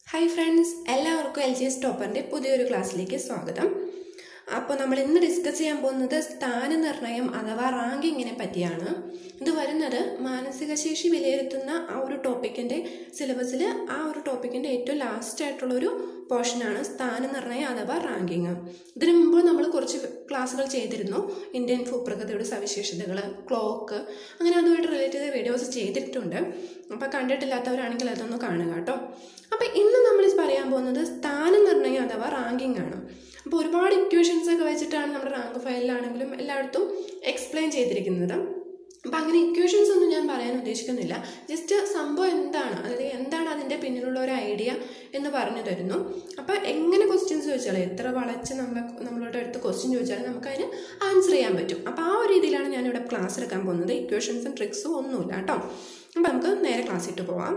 hi friends എല്ലാവർക്കും L G S ടോപ്പറിൻ്റെ പുതിയൊരു ക്ലാസ്സിലേക്ക് സ്വാഗതം അപ്പോൾ നമ്മൾ ഇന്ന് ഡിസ്കസ് ചെയ്യാൻ പോകുന്നത് സ്ഥാന നിർണയം അഥവാ റാങ്കിങ്ങിനെ പറ്റിയാണ് ഇത് വരുന്നത് മാനസിക ശേഷി വിലയിരുത്തുന്ന ആ ഒരു ടോപ്പിക്കിൻ്റെ സിലബസിൽ ആ ഒരു ടോപ്പിക്കിൻ്റെ ഏറ്റവും ലാസ്റ്റ് ആയിട്ടുള്ള ഒരു പോർഷനാണ് സ്ഥാന നിർണയം അഥവാ റാങ്കിങ് ഇതിനു മുമ്പ് നമ്മൾ കുറച്ച് ക്ലാസ്സുകൾ ചെയ്തിരുന്നു ഇന്ത്യൻ ഭൂപ്രകൃതിയുടെ സവിശേഷതകൾ ക്ലോക്ക് അങ്ങനെ അതുമായിട്ട് റിലേറ്റ് ചെയ്ത വീഡിയോസ് ചെയ്തിട്ടുണ്ട് അപ്പോൾ കണ്ടിട്ടില്ലാത്തവരാണെങ്കിൽ അതൊന്ന് കാണുക കേട്ടോ അപ്പോൾ ഇന്ന് നമ്മൾ പറയാൻ പോകുന്നത് സ്ഥാന നിർണയം അഥവാ റാങ്കിങ് ആണ് അപ്പോൾ ഒരുപാട് ഇക്വേഷൻസ് ഒക്കെ വെച്ചിട്ടാണ് നമ്മുടെ റാങ്ക് ഫയലിലാണെങ്കിലും എല്ലായിടത്തും എക്സ്പ്ലെയിൻ ചെയ്തിരിക്കുന്നത് അപ്പം അങ്ങനെ ഇക്വേഷൻസ് ഒന്നും ഞാൻ പറയാൻ ഉദ്ദേശിക്കുന്നില്ല ജസ്റ്റ് സംഭവം എന്താണ് അതായത് എന്താണ് അതിൻ്റെ പിന്നിലുള്ള ഒരു ഐഡിയ എന്ന് പറഞ്ഞു തരുന്നു അപ്പോൾ എങ്ങനെ ക്വസ്റ്റ്യൻസ് ചോദിച്ചാലും എത്ര വളച്ച് നമ്മളെ നമ്മളോട് അടുത്ത് ക്വസ്റ്റ്യൻ ചോദിച്ചാലും നമുക്കതിന് ആൻസർ ചെയ്യാൻ പറ്റും അപ്പോൾ ആ ഒരു രീതിയിലാണ് ഞാനിവിടെ ക്ലാസ് എടുക്കാൻ പോകുന്നത് ഇക്വേഷൻസും ട്രിക്സും ഒന്നുമില്ല കേട്ടോ അപ്പോൾ നമുക്ക് നേരെ ക്ലാസ്സിട്ട് പോവാം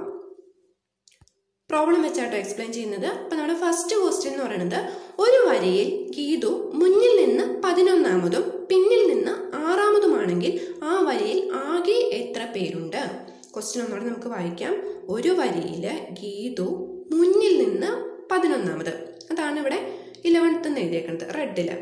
പ്രോബ്ലം വെച്ചാട്ടോ എക്സ്പ്ലെയിൻ ചെയ്യുന്നത് അപ്പം നമ്മുടെ ഫസ്റ്റ് ക്വസ്റ്റ്യൻ എന്ന് പറയുന്നത് ഒരു വരിയിൽ ഗീതു മുന്നിൽ നിന്ന് പതിനൊന്നാമതും പിന്നിൽ നിന്ന് ആറാമതുമാണെങ്കിൽ ആ വരിയിൽ ആകെ എത്ര പേരുണ്ട് ക്വസ്റ്റ്യൻ ഒന്നുകൂടെ നമുക്ക് വായിക്കാം ഒരു വരിയിൽ ഗീതു മുന്നിൽ നിന്ന് പതിനൊന്നാമത് അതാണ് ഇവിടെ ഇലവൻത്ത് എന്ന് എഴുതിയേക്കുന്നത് റെഡിൽ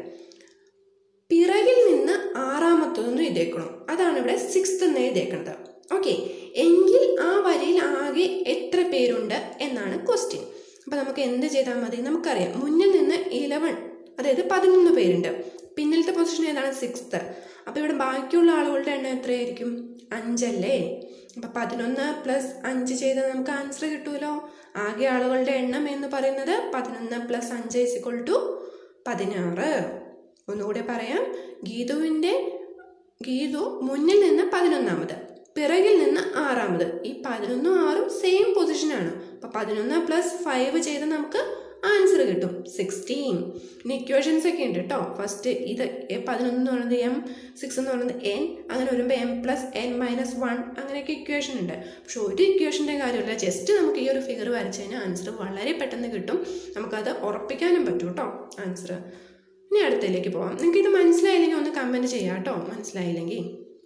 പിറകിൽ നിന്ന് ആറാമത്തതെന്ന് എഴുതിയേക്കണം അതാണ് ഇവിടെ സിക്സ്ത് എന്ന് എഴുതിയേക്കുന്നത് ഓക്കെ എങ്കിൽ ആ വരിയിൽ ആകെ എത്ര പേരുണ്ട് എന്നാണ് ക്വസ്റ്റ്യൻ അപ്പം നമുക്ക് എന്ത് ചെയ്താൽ മതി നമുക്കറിയാം മുന്നിൽ നിന്ന് ഇലവൻ അതായത് പതിനൊന്ന് പേരുണ്ട് പിന്നിലത്തെ പൊസിഷൻ ഏതാണ് സിക്സ്ത് അപ്പോൾ ഇവിടെ ബാക്കിയുള്ള ആളുകളുടെ എണ്ണം എത്രയായിരിക്കും അഞ്ചല്ലേ അപ്പം പതിനൊന്ന് പ്ലസ് അഞ്ച് ചെയ്താൽ നമുക്ക് ആൻസർ കിട്ടുമല്ലോ ആകെ ആളുകളുടെ എണ്ണം എന്ന് പറയുന്നത് പതിനൊന്ന് പ്ലസ് അഞ്ച് ഇസിക്വൾ ടു പതിനാറ് ഒന്നുകൂടെ പറയാം ഗീതുവിൻ്റെ ഗീതു മുന്നിൽ നിന്ന് പതിനൊന്നാമത് പിറകിൽ നിന്ന് ആറാമത് ഈ പതിനൊന്നും ആറും സെയിം പൊസിഷനാണ് അപ്പോൾ പതിനൊന്ന് പ്ലസ് ഫൈവ് ചെയ്ത് നമുക്ക് ആൻസർ കിട്ടും സിക്സ്റ്റീൻ ഇനി ഇക്വേഷൻസ് ഒക്കെ ഉണ്ട് കേട്ടോ ഫസ്റ്റ് ഇത് പതിനൊന്ന് എന്ന് പറയുന്നത് എം സിക്സ് എന്ന് പറയുന്നത് എൻ അങ്ങനെ വരുമ്പോൾ M plus N minus one അങ്ങനെയൊക്കെ ഇക്വേഷൻ ഉണ്ട് പക്ഷെ ഒരു ഇക്വേഷൻ്റെ കാര്യമില്ല ജസ്റ്റ് നമുക്ക് ഈ ഒരു ഫിഗർ വരച്ച് കഴിഞ്ഞാൽ ആൻസർ വളരെ പെട്ടെന്ന് കിട്ടും നമുക്കത് ഉറപ്പിക്കാനും പറ്റും കേട്ടോ ആൻസർ ഇനി അടുത്തതിലേക്ക് പോവാം നിങ്ങൾക്ക് ഇത് മനസ്സിലായില്ലെങ്കിൽ ഒന്ന് കമൻറ്റ് ചെയ്യാം കേട്ടോ മനസ്സിലായില്ലെങ്കിൽ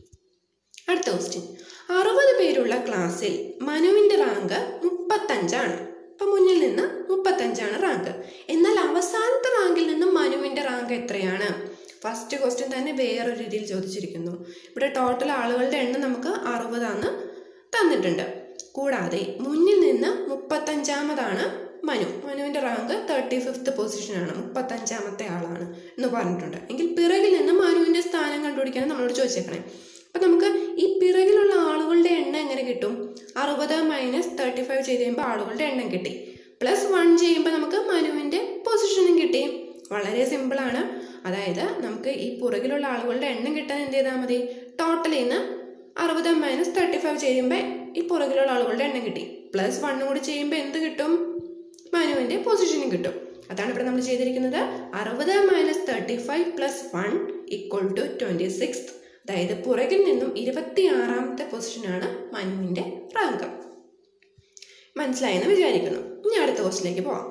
അടുത്ത ക്വസ്റ്റ്യൻ അറുപത് പേരുള്ള ക്ലാസ്സിൽ മനുവിൻ്റെ റാങ്ക് മുപ്പത്തഞ്ചാണ് അപ്പം മുന്നിൽ നിന്ന് മുപ്പത്തഞ്ചാണ് റാങ്ക് എന്നാൽ അവസാനത്തെ റാങ്കിൽ നിന്നും മനുവിൻ്റെ റാങ്ക് എത്രയാണ് ഫസ്റ്റ് ക്വസ്റ്റ്യൻ തന്നെ വേറൊരു രീതിയിൽ ചോദിച്ചിരിക്കുന്നു ഇവിടെ ടോട്ടൽ ആളുകളുടെ എണ്ണം നമുക്ക് അറുപതാണ് തന്നിട്ടുണ്ട് കൂടാതെ മുന്നിൽ നിന്ന് മുപ്പത്തഞ്ചാമതാണ് മനു മനുവിൻ്റെ റാങ്ക് തേർട്ടി ഫിഫ്ത്ത് പൊസിഷനാണ് മുപ്പത്തഞ്ചാമത്തെ ആളാണ് എന്ന് പറഞ്ഞിട്ടുണ്ട് എങ്കിൽ പിറകിൽ നിന്ന് മനുവിൻ്റെ സ്ഥാനം കണ്ടുപിടിക്കാൻ നമ്മളോട് ചോദിച്ചേക്കണേ അപ്പം നമുക്ക് ഈ പിറകിലുള്ള ആളുകളുടെ എണ്ണം എങ്ങനെ കിട്ടും അറുപത് മൈനസ് തേർട്ടി ഫൈവ് ചെയ്ത് കഴിയുമ്പോൾ ആളുകളുടെ എണ്ണം കിട്ടി പ്ലസ് വൺ ചെയ്യുമ്പോൾ നമുക്ക് മനുവിൻ്റെ പൊസിഷനും കിട്ടി വളരെ സിമ്പിളാണ് അതായത് നമുക്ക് ഈ പുറകിലുള്ള ആളുകളുടെ എണ്ണം കിട്ടാൻ എന്ത് ചെയ്താൽ മതി ടോട്ടലിൽ നിന്ന് അറുപത് മൈനസ് തേർട്ടി ഫൈവ് ചെയ്യുമ്പോൾ ഈ പുറകിലുള്ള ആളുകളുടെ എണ്ണം കിട്ടി പ്ലസ് വണ്ണും കൂടി ചെയ്യുമ്പോൾ എന്ത് കിട്ടും മനുവിൻ്റെ പൊസിഷനും കിട്ടും അതാണ് ഇവിടെ നമ്മൾ ചെയ്തിരിക്കുന്നത് അറുപത് minus thirty five plus one equal to twenty six അതായത് പുറകിൽ നിന്നും ഇരുപത്തി ആറാമത്തെ പൊസിഷനാണ് മനുവിൻ്റെ റാങ്ക് മനസ്സിലായെന്ന് വിചാരിക്കുന്നു ഇനി അടുത്ത ക്വസ്റ്റിലേക്ക് പോവാം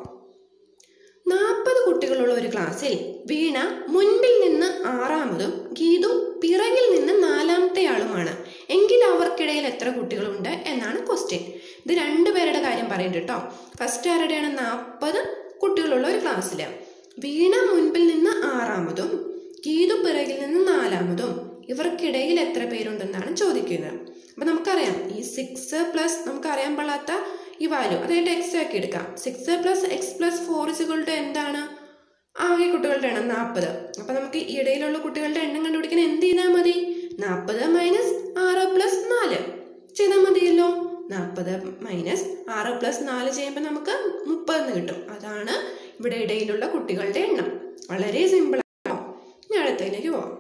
നാൽപ്പത് കുട്ടികളുള്ള ഒരു ക്ലാസ്സിൽ വീണ മുൻപിൽ നിന്ന് ആറാമതും ഗീതു പിറകിൽ നിന്ന് നാലാമത്തെ ആളുമാണ് എങ്കിൽ അവർക്കിടയിൽ എത്ര കുട്ടികളുണ്ട് എന്നാണ് ക്വസ്റ്റ്യൻ ഇത് രണ്ടുപേരുടെ കാര്യം പറയുന്നുണ്ട് കേട്ടോ ഫസ്റ്റ് ആരുടെയാണ് നാൽപ്പത് കുട്ടികളുള്ള ഒരു ക്ലാസ്സിൽ വീണ മുൻപിൽ നിന്ന് ആറാമതും ഗീതു പിറകിൽ നിന്ന് നാലാമതും ഇവർക്കിടയിൽ എത്ര പേരുണ്ടെന്നാണ് ചോദിക്കുന്നത് അപ്പം നമുക്കറിയാം ഈ സിക്സ് പ്ലസ് നമുക്കറിയാൻ പാടാത്ത ഈ വാല്യൂ അതായത് എക്സ് ആക്കി എടുക്കാം six plus X plus four ഇസുകളുടെ എന്താണ് ആകെ കുട്ടികളുടെ എണ്ണം നാൽപ്പത് അപ്പം നമുക്ക് ഈ ഇടയിലുള്ള കുട്ടികളുടെ എണ്ണം കണ്ടുപിടിക്കാൻ എന്ത് ചെയ്താൽ മതി നാൽപ്പത് മൈനസ് ആറ് പ്ലസ് നാല് ചെയ്താൽ മതിയല്ലോ നാൽപ്പത് മൈനസ് ആറ് പ്ലസ് നാല് ചെയ്യുമ്പോൾ നമുക്ക് മുപ്പതെന്ന് കിട്ടും അതാണ് ഇവിടെ ഇടയിലുള്ള കുട്ടികളുടെ എണ്ണം വളരെ സിമ്പിളാണോ ഇനി അടുത്തതിലേക്ക് പോവാം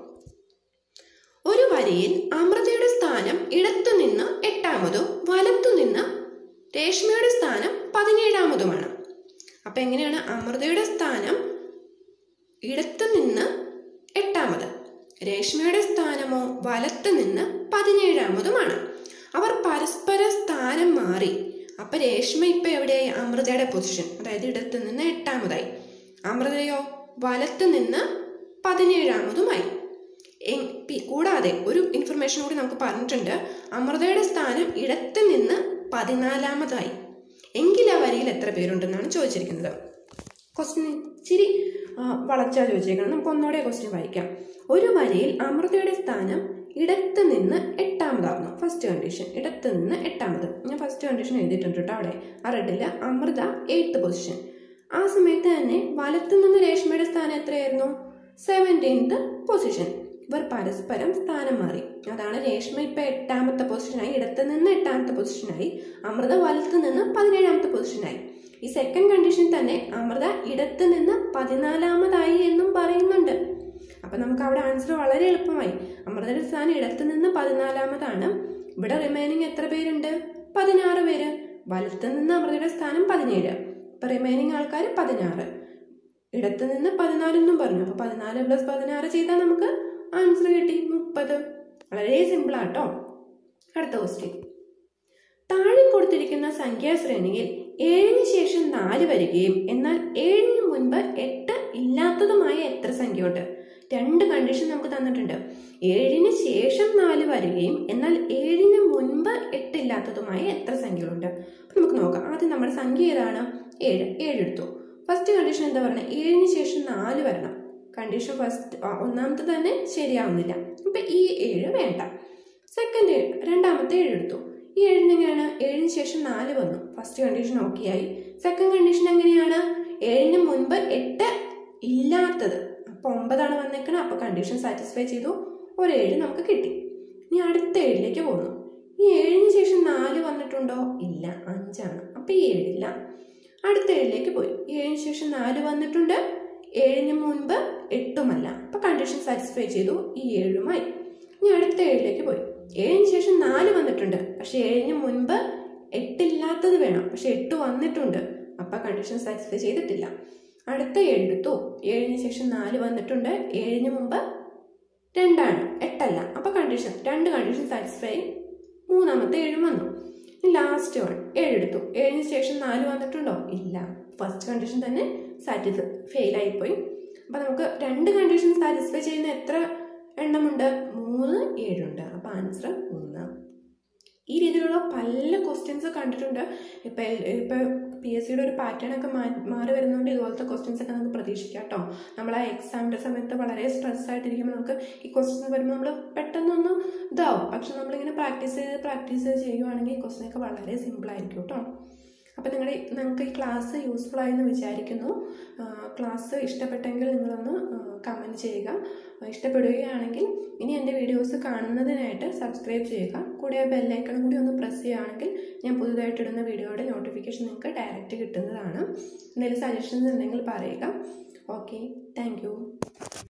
ഒരു വരിയിൽ അമൃതയുടെ സ്ഥാനം ഇടത്തുനിന്ന് എട്ടാമതും വലത്തുനിന്ന് രേഷ്മയുടെ സ്ഥാനം പതിനേഴാമതുമാണ് അപ്പം എങ്ങനെയാണ് അമൃതയുടെ സ്ഥാനം ഇടത്തു നിന്ന് എട്ടാമത് രേഷ്മയുടെ സ്ഥാനമോ വലത്ത് നിന്ന് പതിനേഴാമതുമാണ് അവർ പരസ്പര സ്ഥാനം മാറി അപ്പൊ രേഷ്മ ഇപ്പൊ എവിടെയായി അമൃതയുടെ പൊസിഷൻ അതായത് ഇടത്തു നിന്ന് എട്ടാമതായി അമൃതയോ വലത്ത് നിന്ന് പതിനേഴാമതുമായി കൂടാതെ ഒരു ഇൻഫർമേഷൻ കൂടി നമുക്ക് പറഞ്ഞിട്ടുണ്ട് അമൃതയുടെ സ്ഥാനം ഇടത്ത് നിന്ന് പതിനാലാമതായി എങ്കിൽ ആ വരിയിൽ എത്ര പേരുണ്ടെന്നാണ് ചോദിച്ചിരിക്കുന്നത് ക്വസ്റ്റ്യൻ ഇച്ചിരി ആ, വളച്ചാ ചോദിച്ചേക്കണം നമുക്ക് ഒന്നോടെ ക്വസ്റ്റ്യൻ വായിക്കാം ഒരു വരിയിൽ അമൃതയുടെ സ്ഥാനം ഇടത്ത് നിന്ന് എട്ടാമതാകുന്നു ഫസ്റ്റ് കണ്ടീഷൻ ഇടത്ത് നിന്ന് എട്ടാമത് ഞാൻ ഫസ്റ്റ് കണ്ടീഷൻ എഴുതിയിട്ടുണ്ട് കേട്ടോ അവിടെ ആ റെഡില്ല അമൃത എയ്ത്ത് പൊസിഷൻ ആ സമയത്ത് തന്നെ വലത്ത് നിന്ന് രേഷ്മയുടെ സ്ഥാനം എത്രയായിരുന്നു സെവൻറ്റീൻത്ത് പൊസിഷൻ ഇവർ പരസ്പരം സ്ഥാനം മാറി അതാണ് രേഷ്മ ഇപ്പൊ എട്ടാമത്തെ പൊസിഷനായി ഇടത്ത് നിന്ന് എട്ടാമത്തെ പൊസിഷനായി അമൃത വലത്ത് നിന്ന് പതിനേഴാമത്തെ പൊസിഷനായി ഈ സെക്കൻഡ് കണ്ടീഷൻ തന്നെ അമൃത ഇടത്ത് നിന്ന് പതിനാലാമതായി എന്നും പറയുന്നുണ്ട് അപ്പൊ നമുക്ക് അവിടെ ആൻസർ വളരെ എളുപ്പമായി അമൃതയുടെ സ്ഥാനം ഇടത്ത് നിന്ന് പതിനാലാമതാണ് ഇവിടെ റിമൈനിങ് എത്ര പേരുണ്ട് പതിനാറ് പേര് വലത്ത് നിന്ന് അമൃതയുടെ സ്ഥാനം പതിനേഴ് അപ്പൊ റിമൈനിങ് ആൾക്കാർ പതിനാറ് ഇടത്ത് നിന്ന് പതിനാലെന്നും പറഞ്ഞു അപ്പൊ പതിനാല് പ്ലസ് പതിനാറ് ചെയ്താൽ നമുക്ക് ആൻസർ കിട്ടി മുപ്പത് വളരെ സിമ്പിൾ ആട്ടോ അടുത്ത ക്വസ്റ്റ്യൻ താഴെ കൊടുത്തിരിക്കുന്ന സംഖ്യാശ്രേണിയിൽ ഏഴിന് ശേഷം നാല് വരികയും എന്നാൽ ഏഴിന് മുൻപ് എട്ട് ഇല്ലാത്തതുമായ എത്ര സംഖ്യയുണ്ട് രണ്ട് കണ്ടീഷൻ നമുക്ക് തന്നിട്ടുണ്ട് ഏഴിന് ശേഷം നാല് വരികയും എന്നാൽ ഏഴിന് മുൻപ് എട്ടില്ലാത്തതുമായ എത്ര സംഖ്യകളുണ്ട് അപ്പൊ നമുക്ക് നോക്കാം ആദ്യം നമ്മുടെ സംഖ്യ ഏതാണ് ഏഴ് ഏഴ് എടുത്തു ഫസ്റ്റ് കണ്ടീഷൻ എന്താ പറയുന്നത് ഏഴിന് ശേഷം നാല് വരണം കണ്ടീഷൻ ഫസ്റ്റ് ഒന്നാമത്തെ തന്നെ ശരിയാവുന്നില്ല അപ്പൊ ഈ ഏഴ് വേണ്ട സെക്കൻഡ് ഏഴ് രണ്ടാമത്തെ ഏഴ് എടുത്തു ഈ ഏഴിന് എങ്ങനെയാണ് ഏഴിന് ശേഷം നാല് വന്നു ഫസ്റ്റ് കണ്ടീഷൻ ഓക്കെ ആയി സെക്കൻഡ് കണ്ടീഷൻ എങ്ങനെയാണ് ഏഴിന് മുൻപ് എട്ട് ഇല്ലാത്തത് അപ്പൊ ഒമ്പതാണ് വന്നേക്കണത് അപ്പൊ കണ്ടീഷൻ സാറ്റിസ്ഫൈ ചെയ്തു ഒരു ഏഴ് നമുക്ക് കിട്ടി ഇനി അടുത്ത ഏഴിലേക്ക് പോകുന്നു ഈ ഏഴിന് ശേഷം നാല് വന്നിട്ടുണ്ടോ ഇല്ല അഞ്ചാണ് അപ്പൊ ഈ ഏഴില്ല അടുത്ത ഏഴിലേക്ക് പോയി ഏഴിന് ശേഷം നാല് വന്നിട്ടുണ്ട് ഏഴിന് മുൻപ് എട്ടുമല്ല അപ്പൊ കണ്ടീഷൻ സാറ്റിസ്ഫൈ ചെയ്തു ഈ ഏഴുമായി ഇനി അടുത്ത ഏഴിലേക്ക് പോയി ഏഴിന് ശേഷം നാല് വന്നിട്ടുണ്ട് പക്ഷെ ഏഴിന് മുൻപ് എട്ടില്ലാത്തത് വേണം പക്ഷെ എട്ട് വന്നിട്ടുണ്ട് അപ്പൊ കണ്ടീഷൻ സാറ്റിസ്ഫൈ ചെയ്തിട്ടില്ല അടുത്ത ഏഴ് എടുത്തു ഏഴിന് ശേഷം നാല് വന്നിട്ടുണ്ട് ഏഴിന് മുമ്പ് രണ്ടാണ് എട്ടല്ല അപ്പൊ കണ്ടീഷൻ രണ്ട് കണ്ടീഷൻ സാറ്റിസ്ഫൈ മൂന്നാമത്തെ ഏഴും വന്നു ലാസ്റ്റ് വൺ ഏഴെടുത്തു ഏഴിന് ശേഷം നാല് വന്നിട്ടുണ്ടോ ഇല്ല ഫസ്റ്റ് കണ്ടീഷൻ തന്നെ സാറ്റിസ്ഫൈ ഫെയിൽ ആയിപ്പോയി അപ്പൊ നമുക്ക് രണ്ട് കണ്ടീഷൻ സാറ്റിസ്ഫൈ ചെയ്യുന്ന എത്ര എണ്ണമുണ്ട് മൂന്ന് ഏഴുണ്ട് അപ്പൊ ആൻസർ മൂന്ന് ഈ രീതിയിലുള്ള പല ക്വസ്റ്റ്യൻസ് കണ്ടിട്ടുണ്ട് ഇപ്പൊ ഇപ്പൊ പി എസ് സിയുടെ ഒരു പാറ്റേൺ ഒക്കെ മാ- മാറി വരുന്നതുകൊണ്ട് ഇതുപോലത്തെ ക്വസ്റ്റ്യൻസ് ഒക്കെ നമുക്ക് പ്രതീക്ഷിക്കാം കേട്ടോ നമ്മൾ ആ എക്സാമിന്റെ സമയത്ത് വളരെ സ്ട്രെസ് ആയിട്ടിരിക്കുമ്പോൾ നമുക്ക് ഈ ക്വസ്റ്റ്യൻസ് വരുമ്പോൾ നമ്മൾ പെട്ടെന്നൊന്ന് ഇതാവും പക്ഷെ നമ്മളിങ്ങനെ പ്രാക്ടീസ് ചെയ്ത് പ്രാക്ടീസ് ചെയ്ത് ചെയ്യുവാണെങ്കിൽ ഈ ക്വസ്റ്റ്യൻ ഒക്കെ വളരെ സിമ്പിൾ ആയിരിക്കും കേട്ടോ അപ്പം നിങ്ങളുടെ നിങ്ങൾക്ക് ഈ ക്ലാസ് യൂസ്ഫുൾ ആയെന്ന് വിചാരിക്കുന്നു ക്ലാസ് ഇഷ്ടപ്പെട്ടെങ്കിൽ നിങ്ങളൊന്ന് കമൻറ്റ് ചെയ്യുക ആ, ഇഷ്ടപ്പെടുകയാണെങ്കിൽ ഇനി എൻ്റെ വീഡിയോസ് കാണുന്നതിനായിട്ട് സബ്സ്ക്രൈബ് ചെയ്യുക കൂടെ ആ ബെല്ലൈക്കണും കൂടി ഒന്ന് പ്രസ് ചെയ്യുകയാണെങ്കിൽ ഞാൻ പുതുതായിട്ട് ഇടുന്ന വീഡിയോയുടെ നോട്ടിഫിക്കേഷൻ നിങ്ങൾക്ക് ഡയറക്റ്റ് കിട്ടുന്നതാണ് എന്തെങ്കിലും സജഷൻസ് ഉണ്ടെങ്കിൽ പറയുക ഓക്കെ താങ്ക്